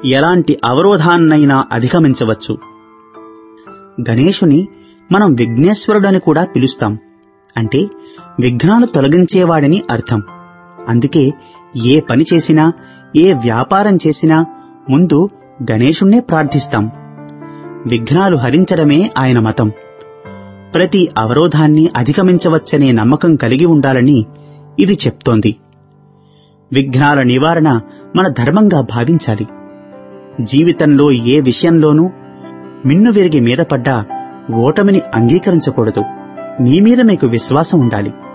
ఎలాంటి అవరోధాన్నైనా అధిగమించవచ్చు గణేశుని మనం విఘ్నేశ్వరుడని కూడా పిలుస్తాం అంటే విఘ్నాలు తొలగించేవాడని అర్థం అందుకే ఏ పని చేసినా ఏ వ్యాపారం చేసినా ముందు గణేశుణ్ణే ప్రార్థిస్తాం విఘ్నాలు హరించడమే ఆయన మతం ప్రతి అవరోధాన్ని అధిగమించవచ్చనే నమ్మకం కలిగి ఉండాలని ఇది చెప్తోంది విఘ్నాల నివారణ మన ధర్మంగా భావించాలి జీవితంలో ఏ విషయంలోనూ మిన్ను విరిగి మీద పడ్డా ఓటమిని అంగీకరించకూడదు మీ మీద మీకు విశ్వాసం ఉండాలి